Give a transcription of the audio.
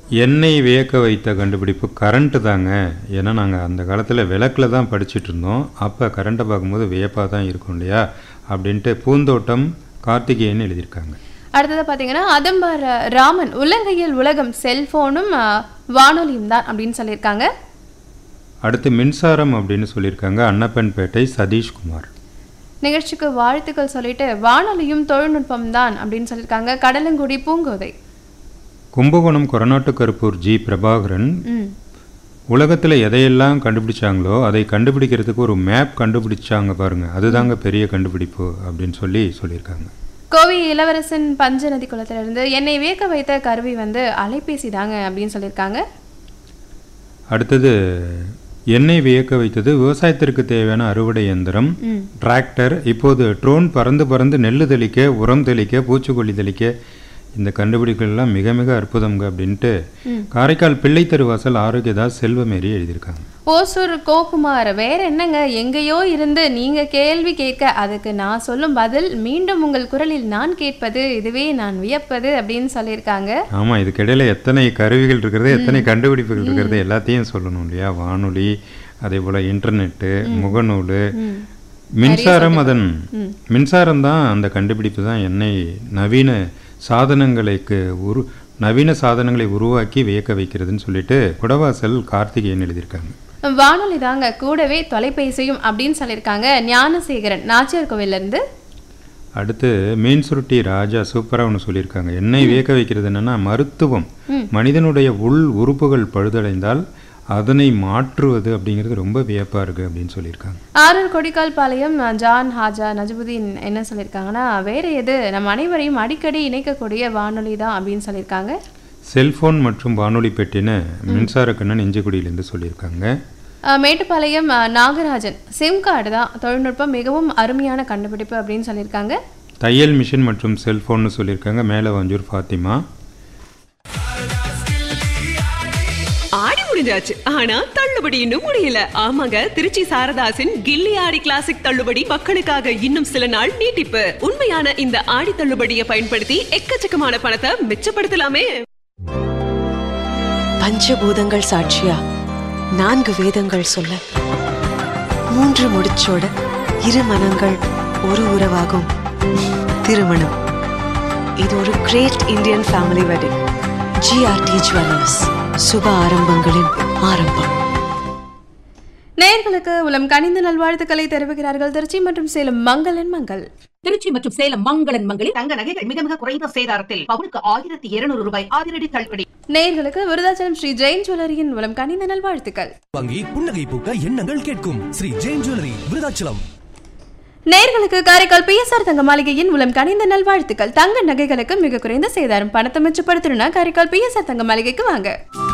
என்னை வியக்க வைத்த கண்டுபிடிப்பு கரண்ட்டு தாங்க ஏன்னா நாங்கள் அந்த காலத்தில் விளக்கில் தான் படிச்சுட்டு இருந்தோம் அப்போ கரண்ட்டை பார்க்கும்போது வியப்பாக தான் இருக்கும் இல்லையா அப்படின்ட்டு பூந்தோட்டம் கார்த்திகேயன் எழுதியிருக்காங்க அடுத்தது பார்த்தீங்கன்னா அதம்பார் ராமன் உலகையில் உலகம் செல்போனும் அஹ், வானொலியும் தான் அப்படின்னு சொல்லியிருக்காங்க அடுத்து மின்சாரம் அப்படின்னு சொல்லியிருக்காங்க அன்னப்பன்பேட்டை சதீஷ்குமார் நிகழ்ச்சிக்கு வாழ்த்துக்கள் சொல்லிட்டு வானொலியும் தொழில்நுட்பம் தான் அப்படின்னு சொல்லியிருக்காங்க கடலங்குடி பூங்கோதை கும்பகோணம் கொரநாட்டு கருப்பூர் ஜி பிரபாகரன் ம் உலகத்தில் எதையெல்லாம் கண்டுபிடிச்சாங்களோ அதை கண்டுபிடிக்கிறதுக்கு ஒரு மேப் கண்டுபிடிச்சாங்க பாருங்க அதுதாங்க பெரிய கண்டுபிடிப்பு அப்படின்னு சொல்லி சொல்லியிருக்காங்க கோவை இளவரசன் பஞ்சநதி குளத்திலிருந்து என்னை வியக்க வைத்த கருவி வந்து அலைபேசி தாங்க அப்படின்னு சொல்லியிருக்காங்க அடுத்தது என்னை வியக்க வைத்தது விவசாயத்திற்கு தேவையான அறுவடை இயந்திரம் ம் டிராக்டர் இப்போது ட்ரோன் பறந்து பறந்து நெல் தெளிக்க உரம் தெளிக்க பூச்சிக்கொல்லி தெளிக்க இந்த கண்டுபிடிப்புகள் எல்லாம் மிக மிக அற்புதம்ங்க அப்படின்ட்டு ம். காரைக்கால் பிள்ளை தெருவாசல் ஆரோக்கியதாஸ் செல்வமேரி எழுதியிருக்காங்க ஓசூர் கோகுமார் வேற என்னங்க எங்கேயோ இருந்து நீங்க கேள்வி கேட்க அதுக்கு நான் சொல்லும் பதில் மீண்டும் உங்கள் குரலில் நான் கேட்பது இதுவே நான் வியப்பது அப்படின்னு சொல்லியிருக்காங்க ஆமாம் இதுக்கிடையில் எத்தனை கருவிகள் இருக்கிறது எத்தனை கண்டுபிடிப்புகள் இருக்கிறது எல்லாத்தையும் சொல்லணும் இல்லையா வானொலி அதே போல் இன்டர்நெட்டு முகநூல் ம் மின்சாரம் அதன் ம். மின்சாரம் தான் அந்த கண்டுபிடிப்பு தான் என்னை நவீன சாதனங்களுக்கு உரு நவீன சாதனங்களை உருவாக்கி வியக்க வைக்கிறதுன்னு சொல்லிட்டு குடவாசல் கார்த்திகேயன் எழுதியிருக்காங்க வானொலி தாங்க கூடவே தொலைபேசியும் அப்படின்னு சொல்லியிருக்காங்க ஞானசேகரன் நாச்சியார் கோவில்ல இருந்து அடுத்து மீன் சுருட்டி ராஜா சூப்பராக ஒன்று சொல்லியிருக்காங்க என்னை வியக்க வைக்கிறது என்னன்னா மருத்துவம் ம். மனிதனுடைய உள் உறுப்புகள் பழுதடைந்தால் அதனை மாற்றுவது அப்படிங்கிறது ரொம்ப வியப்பாக இருக்குது அப்படின்னு சொல்லியிருக்காங்க ஆரூர் கொடிக்கால் பாளையம் ஜான் ஹாஜா நஜபுதீன் என்ன சொல்லியிருக்காங்கன்னா வேற எது நம்ம அனைவரையும் அடிக்கடி இணைக்கக்கூடிய வானொலி தான் அப்படின்னு சொல்லியிருக்காங்க செல்போன் மற்றும் வானொலி பெட்டின்னு மின்சார கண்ணன் இஞ்சிக்குடியிலேருந்து சொல்லியிருக்காங்க அஹ், மேட்டுப்பாளையம் அஹ், நாகராஜன் சிம் கார்டு தான் தொழில்நுட்பம் மிகவும் அருமையான கண்டுபிடிப்பு அப்படின்னு சொல்லியிருக்காங்க தையல் மிஷின் மற்றும் செல்போன்னு சொல்லியிருக்காங்க மேலே வஞ்சூர் ஃபாத்திமா ஆடி முடிஞ்சாச்சு ஆனா தள்ளுபடி இன்னும் முடியல ஆமாங்க திருச்சி சாரதாசின் கில்லி ஆடி கிளாசிக் தள்ளுபடி மக்களுக்காக இன்னும் சில நாள் நீட்டிப்பு உண்மையான இந்த ஆடி தள்ளுபடியை பயன்படுத்தி எக்கச்சக்கமான பணத்தை மிச்சப்படுத்தலாமே பஞ்சபூதங்கள் சாட்சியா நான்கு வேதங்கள் சொல்ல மூன்று முடிச்சோட இரு மனங்கள் ஒரு உறவாகும் திருமணம் இது ஒரு great Indian family wedding GRT jewellers சுப ஆரம்பங்களின் ஆரம்பம் நேயர்களுக்கு உலம் கனிந்த நல்வாழ்த்துக்களை தெரிவிக்கிறார்கள் திருச்சி மற்றும் சேலம் மங்களன் மங்கள் திருச்சி மற்றும் சேலம் மங்களன் மங்களில் தங்க நகைகள் மிக மிக குறைந்த சேதாரத்தில் பவுனுக்கு ஆயிரத்தி இருநூறு ரூபாய் அதிரடி தள்ளுபடி நேயர்களுக்கு விருதாச்சலம் ஸ்ரீ ஜெயின் ஜுவல்லரியின் மூலம் கனிந்த நல்வாழ்த்துக்கள் வங்கி புன்னகை பூக்க எண்ணங்கள் கேட்கும் ஸ்ரீ ஜெயின் ஜுவல்லரி விருதாச்சலம் நேயர்களுக்கு காரைக்கால் பிஎஸ்ஆர் தங்க மாளிகையின் மூலம் கனிந்த நல்வாழ்த்துக்கள் தங்க நகைகளுக்கு மிக குறைந்த சேதாரம் பணத்தை மிச்சப்படுத்தணும்னா காரைக்கால் பிஎஸ்ஆர் தங்க மாளிகைக்கு வாங்க